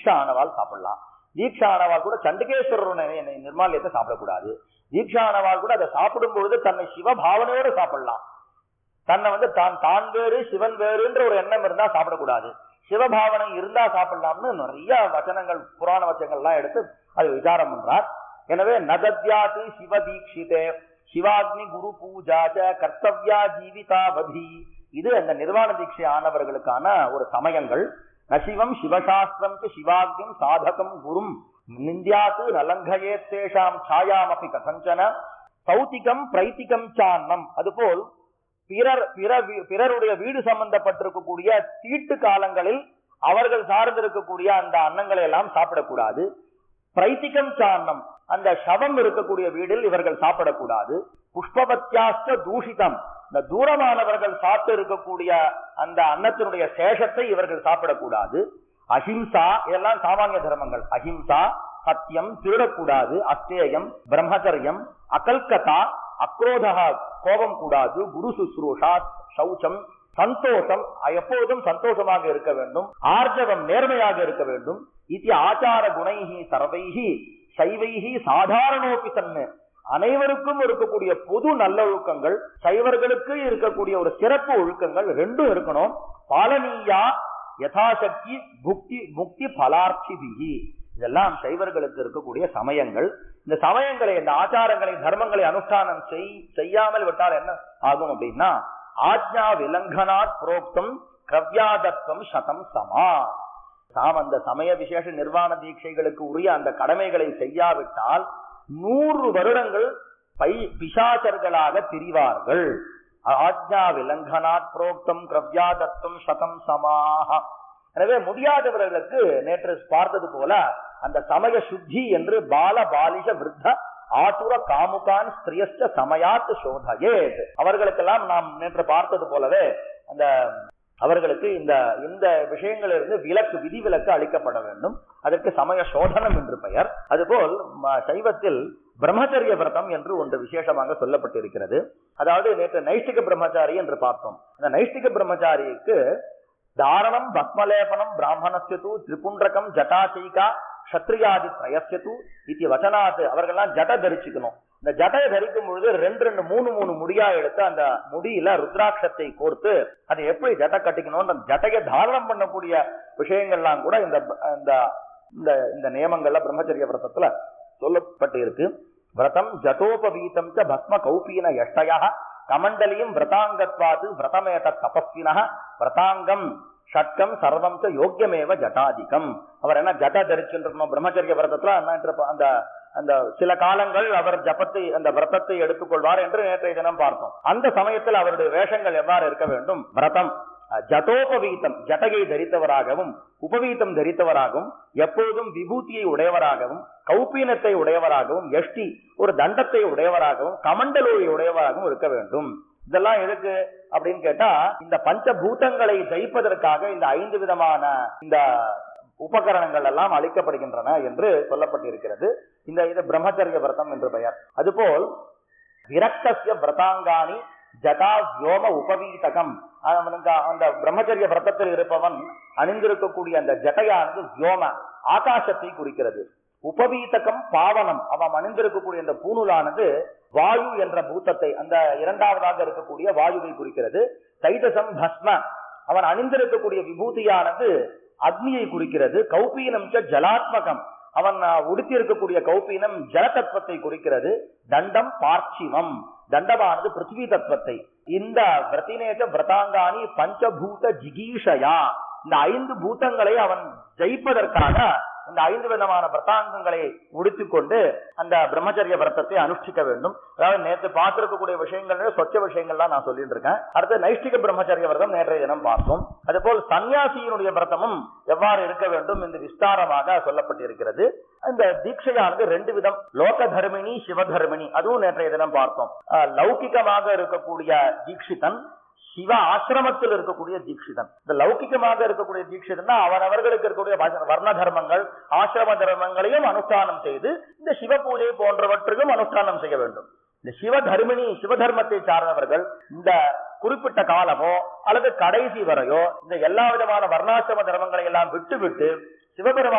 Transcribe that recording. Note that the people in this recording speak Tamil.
தீட்சா ஆனவாள் சாப்பிடலாம் தீட்சா ஆனவாள் கூட சண்டிகேஸ்வரருடைய நிர்மாலயத்தை சாப்பிடக்கூடாது தீட்சா ஆனவாள் கூட அதை சாப்பிடும் பொழுது தன்னை சிவ பாவனையோடு சாப்பிடலாம் தன்னை வந்து தான் தான் வேறு சிவன் வேறுன்ற ஒரு எண்ணம் இருந்தா சாப்பிடக்கூடாது சிவபாவனை இருந்தா சாப்பிடலாம்னு நிறைய வச்சனங்கள் புராண வச்சனங்கள்லாம் எடுத்து அது விசாரம் பண்றார் எனவே நதத்யாத்து சிவ தீட்சிதே சிவாக்னி குரு பூஜாச்ச கர்த்தவ்யா ஜீவிதாவதி இது அந்த நிர்வாண தீட்சை ஆனவர்களுக்கான ஒரு சமயங்கள் நசிவம் சிவசாஸ்திரம் ச சிவாக்னிம் சாதகம் குரும் நிந்தியாத்து நலங்கயே தேஷாம் சாயாமபி கதஞ்சன சௌத்திகம் பிரைத்திகம் சான்னம் அதுபோல் பிறர் பிற வீ- பிறருடைய வீடு சம்பந்தப்பட்டிருக்கக்கூடிய தீட்டு காலங்களில் அவர்கள் சார்ந்திருக்கக்கூடிய அந்த அன்னங்களை எல்லாம் சாப்பிடக்கூடாது பிரைத்திகம் சாரணம் அந்த சவம் இருக்கக்கூடிய வீடில் இவர்கள் சாப்பிடக்கூடாது புஷ்பவத்தியாஸ்த தூஷிதம் இந்த தூரமானவர்கள் சாப்பிட்டு இருக்கக்கூடிய அந்த அன்னத்தினுடைய சேஷத்தை இவர்கள் சாப்பிடக்கூடாது அஹிம்சா இதெல்லாம் சாமானிய தர்மங்கள் அஹிம்சா சத்தியம் திருடக்கூடாது அத்தேயம் பிரம்மச்சரியம் அகல்கதா அக்ரோதா கோபம் கூடாது குரு சுஸ்ரூஷா சௌச்சம் சந்தோஷம் எப்போதும் சந்தோஷமாக இருக்க வேண்டும் ஆர்ஜவம் நேர்மையாக இருக்க வேண்டும் இது ஆச்சார குணைஹி சர்வைஹி சைவைஹி சாதாரணோபி தன்மை அனைவருக்கும் இருக்கக்கூடிய பொது நல்லொழுக்கங்கள் சைவர்களுக்கு இருக்கக்கூடிய ஒரு சிறப்பு ஒழுக்கங்கள் ரெண்டும் இருக்கணும் பாலனீயா யதாசக்தி புக்தி முக்தி பலார்த்திபிகி இதெல்லாம் சைவர்களுக்கு இருக்கக்கூடிய சமயங்கள் இந்த சமயங்களை இந்த ஆச்சாரங்களை தர்மங்களை அனுஷ்டானம் செய் செய்யாமல் விட்டால் என்ன ஆகும் அப்படின்னா ஆஜ்ஞா விலங்கனாத் புரோக்தம் கவ்யாதத்துவம் சதம் சமா தாம் அந்த சமய விசேஷ நிர்வாண தீட்சைகளுக்கு உரிய அந்த கடமைகளை செய்யாவிட்டால் நூறு வருடங்கள் பை பிசாசர்களாக திரிவார்கள் ஆஜ்ஞா விலங்கனாத் புரோக்தம் கிரவ்யாதத்துவம் சதம் சமாக எனவே முடியாதவர்களுக்கு நேற்று பார்த்தது போல அந்த சமய சுத்தி என்று பால பாலிஷ விருத்த ஆட்டுர காமுகான் ஸ்திரியஸ்ட சமயாத் சோதையே அவர்களுக்கெல்லாம் நாம் நேற்று பார்த்தது போலவே அந்த அவர்களுக்கு இந்த இந்த விஷயங்களிலிருந்து விலக்கு விதிவிலக்கு அளிக்கப்பட வேண்டும் அதற்கு சமய சோதனம் என்று பெயர் அதுபோல் ம- சைவத்தில் பிரம்மச்சரிய விரதம் என்று ஒன்று விசேஷமாக சொல்லப்பட்டிருக்கிறது அதாவது நேற்று நைஷ்டிக பிரம்மச்சாரி என்று பார்த்தோம் அந்த நைஷ்டிக பிரம்மச்சாரிக்கு தாரணம் பஸ்மலேபனம் பிராமணஸ்யது திரிபுண்டரகம் ஜட்டாச்சைகா க்ஷத்ரியாதி திரயஸ்யது இத்தி வச்சனாத் அவர்கள்லாம் ஜட தரிச்சுக்கணும் இந்த ஜடையை தரிக்கும் பொழுது ரெண்டு ரெண்டு மூணு மூணு முடியா எடுத்து அந்த முடியில ருத்ராட்சத்தை கோர்த்து அதை எப்படி ஜட்டை கட்டிக்கணும் அந்த ஜட்டையை தாரணம் பண்ணக்கூடிய விஷயங்கள்லாம் கூட இந்த இந்த இந்த இந்த நியமங்கள்ல பிரம்மச்சரிய விரதத்துல சொல்லப்பட்டு இருக்கு விரதம் ஜட்டோபவீதம் ச பஸ்ம கௌபீன யஷ்டயா கமண்டலியும் விரதாங்கத்வாது விரதமேத தபஸ்வின விரதாங்கம் ஷட்கம் சர்வம் ச யோக்கியமேவ ஜட்டாதிகம் அவர் என்ன ஜட்டா தரிச்சுருக்கணும் பிரம்மச்சரிய விரதத்துல என்ன அந்த அந்த சில காலங்கள் அவர் ஜபத்தை அந்த விரதத்தை எடுத்துக்கொள்வார் என்று நேற்றைய தினம் பார்த்தோம் அந்த சமயத்தில் அவருடைய வேஷங்கள் எவ்வாறு இருக்க வேண்டும் விரதம் அஹ், ஜட்டோபவீதம் ஜட்டையை தரித்தவராகவும் உபவீதம் தரித்தவராகவும் எப்பொழுதும் விபூதியை உடையவராகவும் கௌப்பீனத்தை உடையவராகவும் எஷ்டி ஒரு தண்டத்தை உடையவராகவும் கமண்டலோயை உடையவராகவும் இருக்க வேண்டும் இதெல்லாம் எதுக்கு அப்படின்னு கேட்டா இந்த பஞ்சபூதங்களை ஜெயிப்பதற்காக இந்த ஐந்து விதமான இந்த உபகரணங்கள் எல்லாம் அளிக்கப்படுகின்றன என்று சொல்லப்பட்டிருக்கிறது இந்த இது பிரம்மச்சரிய விரதம் என்று பெயர் அதுபோல் விரக்தசிய விரதாங்காணி ஜடா வியோம உபவீதகம் அவனுக்கு அந்த பிரம்மச்சரிய விரதத்தில் இருப்பவன் அணிந்திருக்கக்கூடிய அந்த ஜட்டையானது வியோம ஆகாசத்தை குறிக்கிறது உபவீதகம் பாவனம் அவன் அணிந்திருக்கக்கூடிய அந்த பூணுலானது வாயு என்ற பூத்தத்தை அந்த இரண்டாவதாக இருக்கக்கூடிய வாயுவை குறிக்கிறது தைதசம் பஸ்ம அவன் அணிந்திருக்கக்கூடிய விபூதியானது அக்னியை குறிக்கிறது கௌபீனம் ச ஜலாத்மகம் அவன் அஹ், உடுத்தி இருக்கக்கூடிய கௌபீனம் ஜல தத்துவத்தை குறிக்கிறது தண்டம் பார்ச்சிவம் தண்டமானது பிருத்திவி தத்துவத்தை இந்த விரத்தினேஜ விரதாங்காணி பஞ்சபூத ஜிகீஷயா இந்த ஐந்து பூதங்களை அவன் ஜெயிப்பதற்காக இந்த ஐந்து விதமான விரதாங்கங்களை முடித்துக்கொண்டு அந்த பிரம்மச்சரிய விரதத்தை அனுஷ்டிக்க வேண்டும் அதாவது நேற்று பார்த்திருக்கக்கூடிய விஷயங்கள் சொச்ச விஷயங்கள்லாம் நான் சொல்லிட்டு இருக்கேன் அடுத்து நைஷ்டிக பிரம்மச்சரிய விரதம் நேற்றைய தினம் பார்த்தோம் அதுபோல் சன்னியாசியினுடைய விரதமும் எவ்வாறு இருக்க வேண்டும் என்று விஸ்தாரமாக சொல்லப்பட்டிருக்கிறது இந்த தீட்சையானது ரெண்டு விதம் லோக தர்மிணி சிவதர்மிணி அதுவும் நேற்றைய தினம் பார்த்தோம் அஹ், லௌகிகமாக இருக்கக்கூடிய தீட்சிதன் சிவ ஆசிரமத்தில் இருக்கக்கூடிய தீட்சிதன் இந்த லௌகிகமாக இருக்கக்கூடிய தீட்சிதன் அவரவர்களுக்கு இருக்கக்கூடிய வ- வர்ண தர்மங்கள் ஆசிரம தர்மங்களையும் அனுஷ்டானம் செய்து இந்த சிவ பூஜை போன்றவற்றையும் அனுஷ்டானம் செய்ய வேண்டும் இந்த சிவ தர்மிணி சிவதர்மத்தை சார்ந்தவர்கள் இந்த குறிப்பிட்ட காலமோ அல்லது கடைசி வரையோ இந்த எல்லா விதமான வர்ணாசிரம தர்மங்களை எல்லாம் விட்டு விட்டு சிவபெருமான்